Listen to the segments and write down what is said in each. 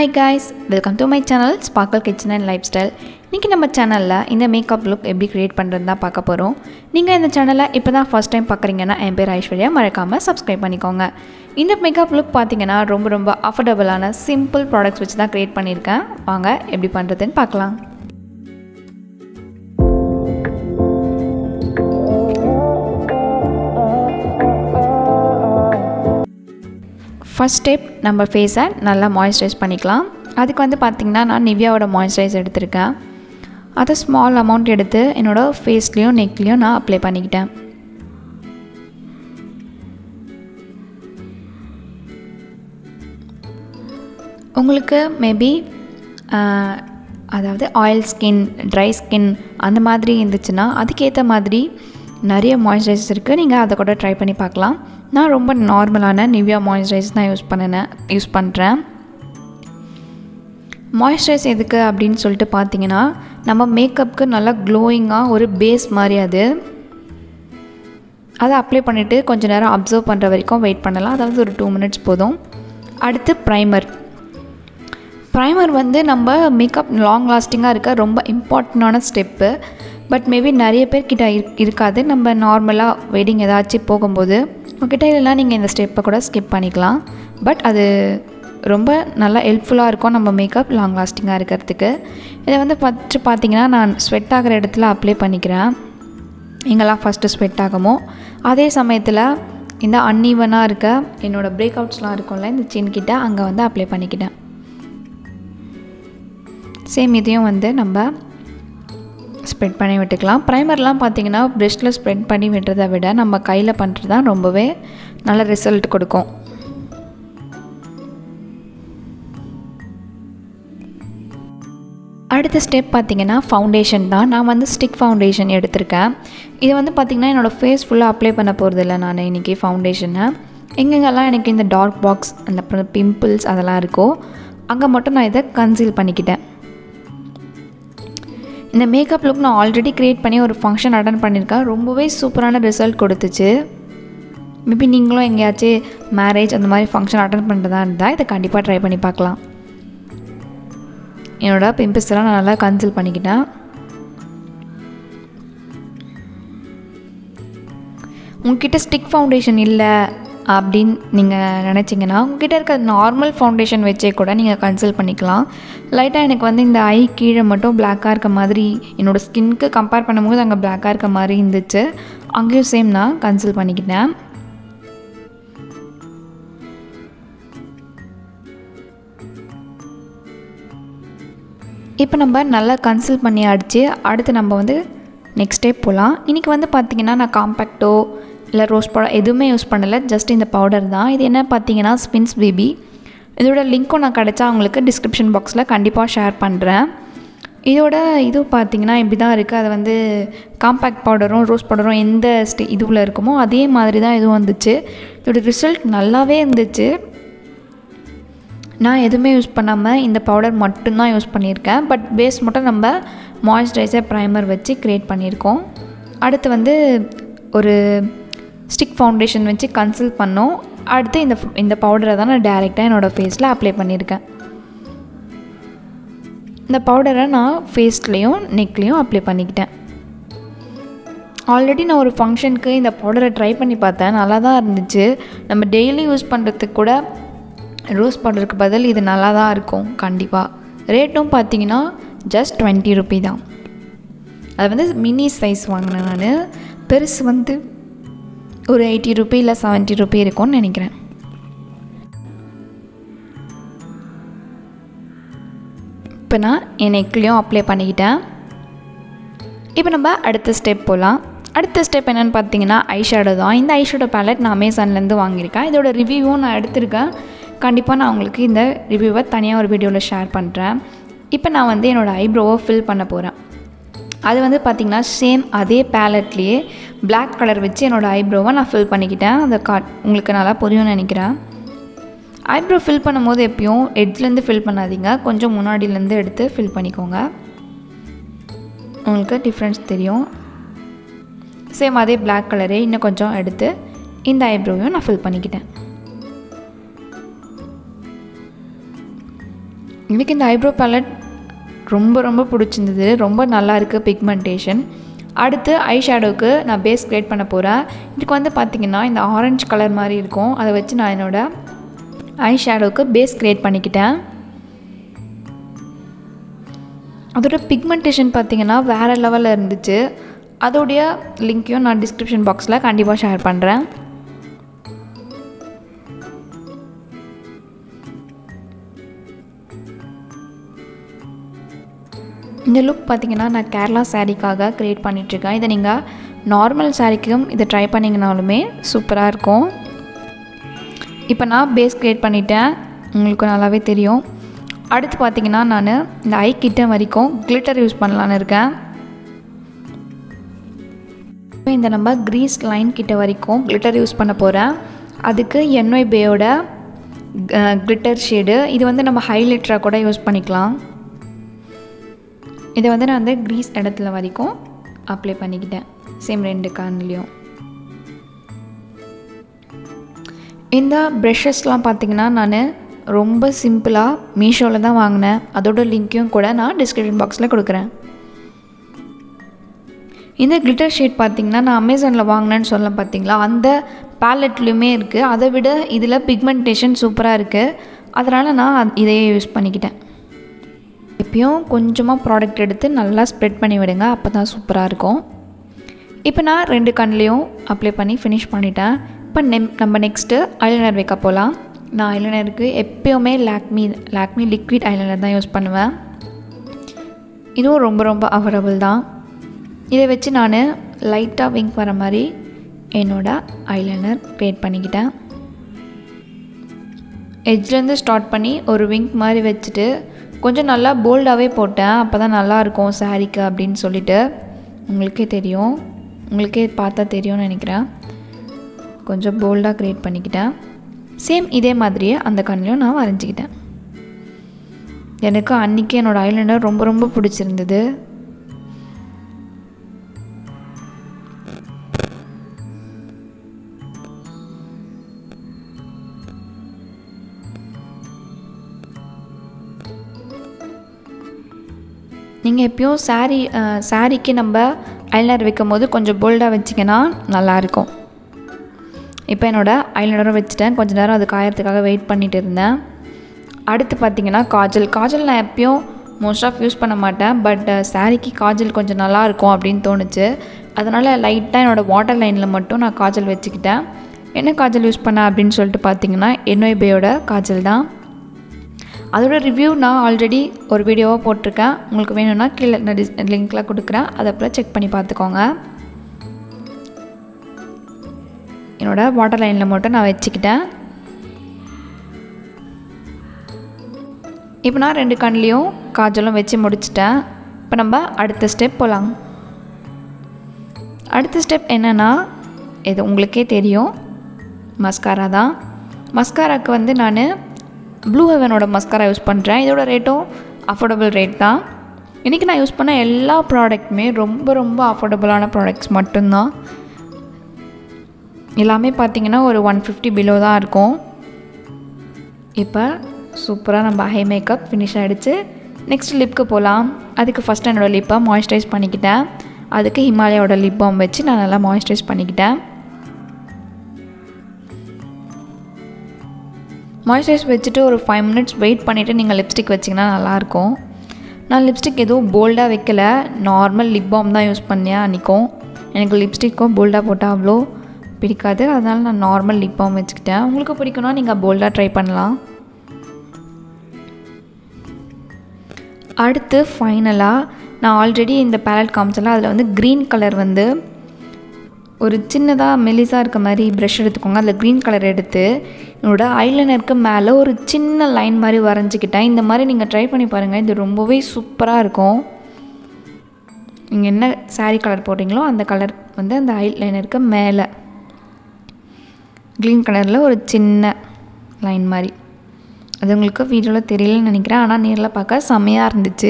hi guys welcome to my channel sparkle kitchen and lifestyle இன்றைக்கி நம்ம சேனலில் இந்த மேக்கப் லுக் எப்படி க்ரியேட் பண்ணுறது தான் பார்க்க போகிறோம் நீங்கள் இந்த சேனலை இப்போ தான் ஃபஸ்ட் டைம் பார்க்குறீங்கன்னா என் பேர் ஐஸ்வர்யா மறக்காமல் சப்ஸ்கிரைப் பண்ணிக்கோங்க இந்த மேக்கப் லுக் பார்த்தீங்கன்னா ரொம்ப ரொம்ப அஃபோர்டபுளான சிம்பிள் ப்ராடக்ட்ஸ் வச்சு தான் க்ரியேட் பண்ணியிருக்கேன் வாங்க எப்படி பண்ணுறதுன்னு பார்க்கலாம் ஃபஸ்ட் ஸ்டெப் நம்ம ஃபேஸை நல்லா மாய்ஸ்சரைஸ் பண்ணிக்கலாம் அதுக்கு வந்து பார்த்திங்கன்னா நான் நிவ்யாவோட மாய்ஸ்சரைஸ் எடுத்திருக்கேன் அதை ஸ்மால் அமௌண்ட் எடுத்து என்னோடய ஃபேஸ்லேயும் நெக்லேயும் நான் அப்ளை பண்ணிக்கிட்டேன் உங்களுக்கு மேபி அதாவது ஆயில் ஸ்கின் ட்ரை ஸ்கின் அந்த மாதிரி இருந்துச்சுன்னா அதுக்கேற்ற மாதிரி நிறைய மாய்ஸ்சரைசர்ஸ் இருக்குது நீங்கள் அதை கூட ட்ரை பண்ணி பார்க்கலாம் நான் ரொம்ப நார்மலான நிவ்யா மாய்ஸ்சரைஸ் தான் யூஸ் பண்ணினேன் யூஸ் பண்ணுறேன் மாய்ஸ்சரைஸ் எதுக்கு அப்படின்னு சொல்லிட்டு பார்த்தீங்கன்னா நம்ம மேக்கப்புக்கு நல்லா க்ளோயிங்காக ஒரு பேஸ் மாதிரி அது அதை அப்ளை பண்ணிவிட்டு கொஞ்சம் நேரம் அப்சர்வ் பண்ணுற வரைக்கும் வெயிட் பண்ணலாம் அதாவது ஒரு டூ மினிட்ஸ் போதும் அடுத்து ப்ரைமர் ப்ரைமர் வந்து நம்ம மேக்கப் லாங் லாஸ்டிங்காக இருக்க ரொம்ப இம்பார்ட்டண்டான ஸ்டெப்பு பட் மேபி நிறைய பேர்கிட்ட இருக்காது நம்ம நார்மலாக வெட்டிங் ஏதாச்சும் போகும்போது உங்ககிட்ட இல்லைனா நீங்கள் இந்த ஸ்டெப்பை கூட ஸ்கிப் பண்ணிக்கலாம் பட் அது ரொம்ப நல்லா ஹெல்ப்ஃபுல்லாக இருக்கும் நம்ம மேக்கப் லாங் லாஸ்டிங்காக இருக்கிறதுக்கு இதை வந்து ஃபஸ்ட்டு பார்த்தீங்கன்னா நான் ஸ்வெட் ஆகிற இடத்துல அப்ளை பண்ணிக்கிறேன் எங்கெல்லாம் ஃபஸ்ட்டு ஸ்வெட் ஆகுமோ அதே சமயத்தில் இந்த அன்ஈவனாக இருக்க என்னோடய பிரேக் அவுட்ஸ்லாம் இருக்கும்ல இந்த சின்கிட்ட அங்கே வந்து அப்ளை பண்ணிக்கிட்டேன் சேம் இதையும் வந்து நம்ம ஸ்ப்ரெட் பண்ணி விட்டுக்கலாம் ப்ரைமர்லாம் பார்த்தீங்கன்னா ப்ரெஷ்ஷில் ஸ்ப்ரெட் பண்ணி விடுறதை விட நம்ம கையில் பண்ணுறது தான் ரொம்பவே நல்ல ரிசல்ட் கொடுக்கும் அடுத்த ஸ்டெப் பார்த்திங்கன்னா ஃபவுண்டேஷன் தான் நான் வந்து ஸ்டிக் ஃபவுண்டேஷன் எடுத்திருக்கேன் இது வந்து பார்த்திங்கன்னா என்னோடய ஃபேஸ் ஃபுல்லாக அப்ளை பண்ண போகிறது இல்லை நான் இன்றைக்கி ஃபவுண்டேஷனை எங்கெங்கெல்லாம் எனக்கு இந்த டார்க் பாக்ஸ் அந்த அப்புறம் பிம்பிள்ஸ் அதெல்லாம் இருக்கோ அங்கே மட்டும் நான் இதை கன்சீல் பண்ணிக்கிட்டேன் இந்த மேக்கப் லுக் நான் ஆல்ரெடி க்ரியேட் பண்ணி ஒரு ஃபங்க்ஷன் அட்டன் பண்ணியிருக்கேன் ரொம்பவே சூப்பரான ரிசல்ட் கொடுத்துச்சு மேபி நீங்களும் எங்கேயாச்சும் மேரேஜ் அந்த மாதிரி ஃபங்க்ஷன் அட்டன் பண்ணுறதா இருந்தால் இதை கண்டிப்பாக ட்ரை பண்ணி பார்க்கலாம் என்னோடய பிம்பிள்ஸ் எல்லாம் நான் நல்லா கன்சல் பண்ணிக்கிட்டேன் உங்ககிட்ட ஸ்டிக் ஃபவுண்டேஷன் இல்லை அப்படின்னு நீங்கள் நினச்சிங்கன்னா உங்ககிட்ட இருக்க நார்மல் ஃபவுண்டேஷன் வச்சே கூட நீங்கள் கன்சல்ட் பண்ணிக்கலாம் லைட்டாக எனக்கு வந்து இந்த ஐ கீழே மட்டும் பிளாக்காக இருக்க மாதிரி என்னோடய ஸ்கின்க்கு கம்பேர் பண்ணும்போது அங்கே பிளாக்காக இருக்க மாதிரி இருந்துச்சு அங்கேயும் சேம் நான் கன்சல்ட் பண்ணிக்கிட்டேன் இப்போ நம்ம நல்லா கன்சல்ட் பண்ணி அடித்து அடுத்து நம்ம வந்து நெக்ஸ்ட் டே போகலாம் இன்றைக்கி வந்து பார்த்திங்கன்னா நான் காம்பேக்டோ இல்லை ரோஸ் பவுடர் எதுவுமே யூஸ் பண்ணலை ஜஸ்ட் இந்த பவுடர் தான் இது என்ன பார்த்தீங்கன்னா ஸ்பின்ஸ் பேபி இதோட லிங்க்கும் நான் கிடச்சா உங்களுக்கு டிஸ்கிரிப்ஷன் பாக்ஸில் கண்டிப்பாக ஷேர் பண்ணுறேன் இதோட இது பார்த்திங்கன்னா இப்படி தான் இருக்குது அது வந்து காம்பேக்ட் பவுடரும் ரோஸ் பவுடரும் எந்த ஸ்டே இதுவில் இருக்குமோ அதே மாதிரி தான் இதுவும் வந்துச்சு இதோட ரிசல்ட் நல்லாவே இருந்துச்சு நான் எதுவுமே யூஸ் பண்ணாமல் இந்த பவுடர் மட்டும்தான் யூஸ் பண்ணியிருக்கேன் பட் பேஸ் மட்டும் நம்ம மாய்ஸ்சரைசர் ப்ரைமர் வச்சு க்ரியேட் பண்ணியிருக்கோம் அடுத்து வந்து ஒரு ஸ்டிக் ஃபவுண்டேஷன் வச்சு கன்சல்ட் பண்ணோம் அடுத்து இந்த இந்த பவுடரை தான் நான் டேரெக்டாக என்னோடய ஃபேஸில் அப்ளை பண்ணியிருக்கேன் இந்த பவுடரை நான் ஃபேஸ்லேயும் நெக்லேயும் அப்ளை பண்ணிக்கிட்டேன் ஆல்ரெடி நான் ஒரு ஃபங்க்ஷனுக்கு இந்த பவுடரை ட்ரை பண்ணி பார்த்தேன் நல்லா தான் இருந்துச்சு நம்ம டெய்லி யூஸ் பண்ணுறதுக்கு கூட ரோஸ் பவுடருக்கு பதில் இது நல்லா தான் இருக்கும் கண்டிப்பாக ரேட்டும் பார்த்தீங்கன்னா ஜஸ்ட் டுவெண்ட்டி ருபி தான் அது வந்து மினி சைஸ் வாங்கினேன் நான் பெருசு வந்து ஒரு எயிட்டி ருபி இல்லை செவன்ட்டி ருபி இருக்கும்னு நினைக்கிறேன் இப்போ நான் என் நெக்லேயும் அப்ளை பண்ணிக்கிட்டேன் இப்போ நம்ம அடுத்த ஸ்டெப் போகலாம் அடுத்த ஸ்டெப் என்னென்னு பார்த்தீங்கன்னா ஐஷேடோ தான் இந்த ஐஷேடோ பேலட் நான் அமேசான்லேருந்து வாங்கியிருக்கேன் இதோட ரிவ்யூவும் நான் எடுத்திருக்கேன் கண்டிப்பாக நான் உங்களுக்கு இந்த ரிவ்யூவை தனியாக ஒரு வீடியோவில் ஷேர் பண்ணுறேன் இப்போ நான் வந்து என்னோடய ஐப்ரோவை ஃபில் பண்ண போகிறேன் அது வந்து பார்த்திங்கன்னா சேம் அதே பேலட்லேயே பிளாக் கலர் வச்சு என்னோடய ஐப்ரோவை நான் ஃபில் பண்ணிக்கிட்டேன் அதை காட் உங்களுக்கு நல்லா புரியும்னு நினைக்கிறேன் ஐப்ரோ ஃபில் பண்ணும்போது எப்பயும் எட்ஜ்லேருந்து ஃபில் பண்ணாதீங்க கொஞ்சம் முன்னாடியிலேருந்து எடுத்து ஃபில் பண்ணிக்கோங்க உங்களுக்கு டிஃப்ரென்ஸ் தெரியும் சேம் அதே பிளாக் கலரே இன்னும் கொஞ்சம் எடுத்து இந்த ஐப்ரோவையும் நான் ஃபில் பண்ணிக்கிட்டேன் எனக்கு இந்த ஐப்ரோ பேலட் ரொம்ப ரொம்ப பிடிச்சிருந்தது ரொம்ப நல்லா இருக்குது பிக்மெண்டேஷன் அடுத்து ஐ ஷேடோவுக்கு நான் பேஸ் க்ரியேட் பண்ண போகிறேன் இதுக்கு வந்து பார்த்திங்கன்னா இந்த ஆரஞ்சு கலர் மாதிரி இருக்கும் அதை வச்சு நான் என்னோடய ஐ ஷேடோவுக்கு பேஸ் க்ரியேட் பண்ணிக்கிட்டேன் அதோட பிக்மெண்டேஷன் பார்த்திங்கன்னா வேறு லெவலில் இருந்துச்சு அதோடைய லிங்க்கையும் நான் டிஸ்கிரிப்ஷன் பாக்ஸில் கண்டிப்பாக ஷேர் பண்ணுறேன் இந்த லுக் பார்த்திங்கன்னா நான் கேரளா சாரீக்காக க்ரியேட் பண்ணிகிட்ருக்கேன் இதை நீங்கள் நார்மல் சாரீக்கும் இதை ட்ரை பண்ணிங்கனாலுமே சூப்பராக இருக்கும் இப்போ நான் பேஸ் க்ரியேட் பண்ணிட்டேன் உங்களுக்கு நல்லாவே தெரியும் அடுத்து பார்த்திங்கன்னா நான் இந்த ஐ கிட்ட வரைக்கும் கிளிட்டர் யூஸ் பண்ணலான்னு இருக்கேன் இப்போ இந்த நம்ம க்ரீஸ் லைன் கிட்ட வரைக்கும் கிளிட்டர் யூஸ் பண்ண போகிறேன் அதுக்கு என்ஒய் பேயோட கிளிட்டர் ஷேடு இது வந்து நம்ம ஹைலைட்டராக கூட யூஸ் பண்ணிக்கலாம் இதை வந்து நான் வந்து க்ரீஸ் இடத்துல வரைக்கும் அப்ளை பண்ணிக்கிட்டேன் சேம் ரெண்டு கான்லேயும் இந்த ப்ரெஷஸ்லாம் பார்த்திங்கன்னா நான் ரொம்ப சிம்பிளாக மீஷோவில் தான் வாங்கினேன் அதோட லிங்க்கையும் கூட நான் டிஸ்கிரிப்ஷன் பாக்ஸில் கொடுக்குறேன் இந்த கிளிட்டர் ஷேட் பார்த்திங்கன்னா நான் அமேசானில் வாங்கினேன்னு சொல்ல பார்த்தீங்களா அந்த பேலட்லேயுமே இருக்குது அதை விட இதில் பிக்மெண்டேஷன் சூப்பராக இருக்குது அதனால் நான் இதையே யூஸ் பண்ணிக்கிட்டேன் எப்பயும் கொஞ்சமாக ப்ராடக்ட் எடுத்து நல்லா ஸ்ப்ரெட் பண்ணி விடுங்க அப்போ தான் சூப்பராக இருக்கும் இப்போ நான் ரெண்டு கண்லேயும் அப்ளை பண்ணி ஃபினிஷ் பண்ணிட்டேன் இப்போ நெம் நம்ம நெக்ஸ்ட்டு ஐலைனர் வைக்க போகலாம் நான் ஐலைனருக்கு எப்போயுமே லாக்மி லாக்மி லிக்விட் ஐலைனர் தான் யூஸ் பண்ணுவேன் இதுவும் ரொம்ப ரொம்ப அஃபோர்டபுள் தான் இதை வச்சு நான் லைட்டாக விங்க் வர மாதிரி என்னோடய ஐலைனர் க்ரியேட் பண்ணிக்கிட்டேன் எட்ஜ்லேருந்து ஸ்டார்ட் பண்ணி ஒரு விங்க் மாதிரி வச்சுட்டு கொஞ்சம் நல்லா போல்டாகவே போட்டேன் அப்போ தான் நல்லாயிருக்கும் சாரீக்கு அப்படின்னு சொல்லிட்டு உங்களுக்கே தெரியும் உங்களுக்கே பார்த்தா தெரியும்னு நினைக்கிறேன் கொஞ்சம் போல்டாக க்ரியேட் பண்ணிக்கிட்டேன் சேம் இதே மாதிரியே அந்த கண்ணிலையும் நான் வரைஞ்சிக்கிட்டேன் எனக்கு அன்றைக்கி என்னோடய ஐலைனர் ரொம்ப ரொம்ப பிடிச்சிருந்தது நீங்கள் எப்பயும் சாரீ சாரீக்கு நம்ம ஐலைனர் வைக்கும் போது கொஞ்சம் போல்டாக வச்சிங்கன்னா நல்லாயிருக்கும் இப்போ என்னோடய ஐலைனரும் வச்சுட்டேன் கொஞ்ச நேரம் அது காயறதுக்காக வெயிட் பண்ணிகிட்டு இருந்தேன் அடுத்து பார்த்திங்கன்னா காஜல் காஜல் நான் எப்பயும் மோஸ்ட் ஆஃப் யூஸ் பண்ண மாட்டேன் பட் சாரீக்கு காஜல் கொஞ்சம் நல்லாயிருக்கும் அப்படின்னு தோணுச்சு அதனால் லைட்டாக என்னோடய வாட்டர் லைனில் மட்டும் நான் காஜல் வச்சுக்கிட்டேன் என்ன காஜல் யூஸ் பண்ணேன் அப்படின்னு சொல்லிட்டு பார்த்தீங்கன்னா என்ஒய்பேயோட காஜல் தான் அதோட ரிவ்யூ நான் ஆல்ரெடி ஒரு வீடியோவாக போட்டிருக்கேன் உங்களுக்கு வேணும்னா கீழே நான் டிஸ் லிங்க்கில் கொடுக்குறேன் அதை அப்புறம் செக் பண்ணி பார்த்துக்கோங்க என்னோடய வாட்டர் லைனில் மட்டும் நான் வச்சுக்கிட்டேன் இப்போ நான் ரெண்டு கண்லேயும் காஜலும் வச்சு முடிச்சிட்டேன் இப்போ நம்ம அடுத்த ஸ்டெப் போகலாம் அடுத்த ஸ்டெப் என்னென்னா இது உங்களுக்கே தெரியும் மஸ்காரா தான் மஸ்காராக்கு வந்து நான் ப்ளூ ஹெவனோட மஸ்காரா யூஸ் பண்ணுறேன் இதோட ரேட்டும் அஃபோர்டபுள் ரேட் தான் இன்றைக்கி நான் யூஸ் பண்ண எல்லா ப்ராடக்ட்டுமே ரொம்ப ரொம்ப அஃபோர்டபுளான ப்ராடக்ட்ஸ் மட்டும்தான் எல்லாமே பார்த்திங்கன்னா ஒரு ஒன் ஃபிஃப்டி பிலோ தான் இருக்கும் இப்போ சூப்பராக நம்ம ஹை மேக்கப் ஃபினிஷ் ஆகிடுச்சு நெக்ஸ்ட் லிப்க்கு போகலாம் அதுக்கு ஃபஸ்ட் என்னோடய லிப்பை மாய்ஸ்சரைஸ் பண்ணிக்கிட்டேன் அதுக்கு ஹிமாலயாவோட லிப் பாம் வச்சு நான் நல்லா மாய்ஸ்சரைஸ் பண்ணிக்கிட்டேன் மாய்ஸ்சரைஸ் வச்சுட்டு ஒரு ஃபைவ் மினிட்ஸ் வெயிட் பண்ணிவிட்டு நீங்கள் லிப்ஸ்டிக் வச்சிங்கன்னா நல்லாயிருக்கும் நான் லிப்ஸ்டிக் எதுவும் போல்டாக வைக்கல நார்மல் லிப் பாம் தான் யூஸ் பண்ணேன் அன்றைக்கும் எனக்கு லிப்ஸ்டிக்கும் போல்டாக போட்டால் அவ்வளோ பிடிக்காது அதனால் நான் நார்மல் லிப் பாம் வச்சுக்கிட்டேன் உங்களுக்கு பிடிக்கும்னா நீங்கள் போல்டாக ட்ரை பண்ணலாம் அடுத்து ஃபைனலாக நான் ஆல்ரெடி இந்த பேலட் காமிச்சல அதில் வந்து க்ரீன் கலர் வந்து ஒரு சின்னதாக மெலிசாக இருக்க மாதிரி ப்ரஷ் எடுத்துக்கோங்க அதில் க்ரீன் கலர் எடுத்து என்னோடய ஐலைனருக்கு மேலே ஒரு சின்ன லைன் மாதிரி வரைஞ்சிக்கிட்டேன் இந்த மாதிரி நீங்கள் ட்ரை பண்ணி பாருங்கள் இது ரொம்பவே சூப்பராக இருக்கும் நீங்கள் என்ன சாரீ கலர் போடுறீங்களோ அந்த கலர் வந்து அந்த ஐலைனருக்கு மேலே க்ரீன் கலரில் ஒரு சின்ன லைன் மாதிரி அது உங்களுக்கு வீடியோவில் தெரியலன்னு நினைக்கிறேன் ஆனால் நேரில் பார்க்க செம்மையாக இருந்துச்சு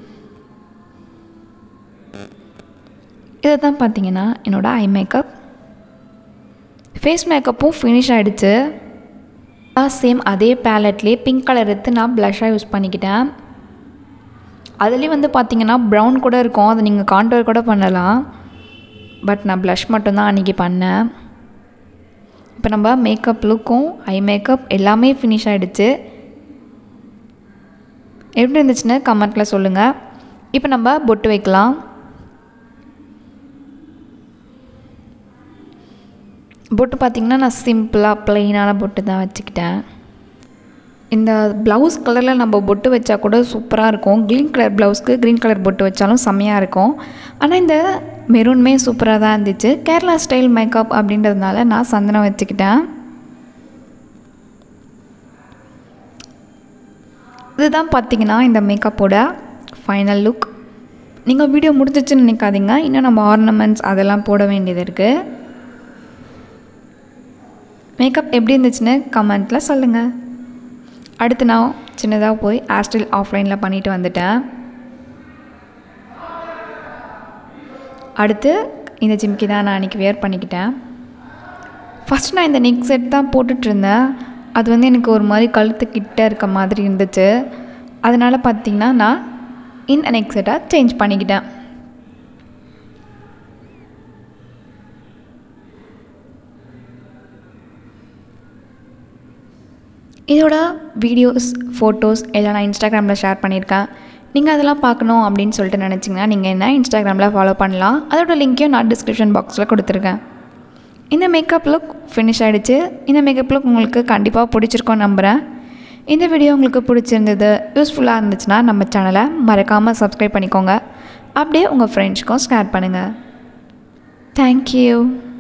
இதை தான் பார்த்தீங்கன்னா என்னோடய ஐ மேக்கப் ஃபேஸ் மேக்கப்பும் ஃபினிஷ் ஆகிடுச்சு சேம் அதே பேலட்லேயே பிங்க் கலர் எடுத்து நான் ப்ளஷ்ஷாக யூஸ் பண்ணிக்கிட்டேன் அதுலேயும் வந்து பார்த்தீங்கன்னா ப்ரௌன் கூட இருக்கும் அதை நீங்கள் கான்டோர் கூட பண்ணலாம் பட் நான் ப்ளஷ் மட்டும்தான் அன்றைக்கி பண்ணேன் இப்போ நம்ம மேக்கப் லுக்கும் ஐ மேக்கப் எல்லாமே ஃபினிஷ் ஆகிடுச்சு எப்படி இருந்துச்சுன்னு கமெண்ட்டில் சொல்லுங்கள் இப்போ நம்ம பொட்டு வைக்கலாம் பொட்டு பார்த்திங்கன்னா நான் சிம்பிளாக ப்ளெயினான பொட்டு தான் வச்சுக்கிட்டேன் இந்த ப்ளவுஸ் கலரில் நம்ம பொட்டு வச்சா கூட சூப்பராக இருக்கும் க்ரீன் கலர் ப்ளவுஸ்க்கு க்ரீன் கலர் பொட்டு வச்சாலும் செம்மையாக இருக்கும் ஆனால் இந்த மெரூனுமே சூப்பராக தான் இருந்துச்சு கேரளா ஸ்டைல் மேக்கப் அப்படின்றதுனால நான் சந்தனம் வச்சுக்கிட்டேன் இதுதான் பார்த்தீங்கன்னா இந்த மேக்கப்போட ஃபைனல் லுக் நீங்கள் வீடியோ முடிஞ்சிச்சுன்னு நினைக்காதீங்க இன்னும் நம்ம ஆர்னமெண்ட்ஸ் அதெல்லாம் போட வேண்டியது இருக்குது மேக்கப் எப்படி இருந்துச்சுன்னு கமெண்ட்டில் சொல்லுங்கள் அடுத்து நான் சின்னதாக போய் ஹேர்ஸ்டைல் ஆஃப்லைனில் பண்ணிட்டு வந்துட்டேன் அடுத்து இந்த ஜிம்கி தான் நான் அன்றைக்கி வேர் பண்ணிக்கிட்டேன் ஃபஸ்ட் நான் இந்த நெக் செட் தான் போட்டுட்ருந்தேன் அது வந்து எனக்கு ஒரு மாதிரி கழுத்து கிட்ட இருக்க மாதிரி இருந்துச்சு அதனால் பார்த்திங்கன்னா நான் இந்த நெக் செட்டாக சேஞ்ச் பண்ணிக்கிட்டேன் இதோட வீடியோஸ் ஃபோட்டோஸ் எல்லாம் நான் இன்ஸ்டாகிராமில் ஷேர் பண்ணியிருக்கேன் நீங்கள் அதெல்லாம் பார்க்கணும் அப்படின்னு சொல்லிட்டு நினச்சிங்கன்னா நீங்கள் என்ன இன்ஸ்டாகிராமில் ஃபாலோ பண்ணலாம் அதோட லிங்க்கையும் நான் டிஸ்கிரிப்ஷன் பாக்ஸில் கொடுத்துருக்கேன் இந்த மேக்கப் லுக் ஃபினிஷ் ஆகிடுச்சு இந்த மேக்கப் லுக் உங்களுக்கு கண்டிப்பாக பிடிச்சிருக்கோன்னு நம்புகிறேன் இந்த வீடியோ உங்களுக்கு பிடிச்சிருந்தது யூஸ்ஃபுல்லாக இருந்துச்சுன்னா நம்ம சேனலை மறக்காமல் சப்ஸ்கிரைப் பண்ணிக்கோங்க அப்படியே உங்கள் ஃப்ரெண்ட்ஸ்க்கும் ஷேர் பண்ணுங்கள் தேங்க்யூ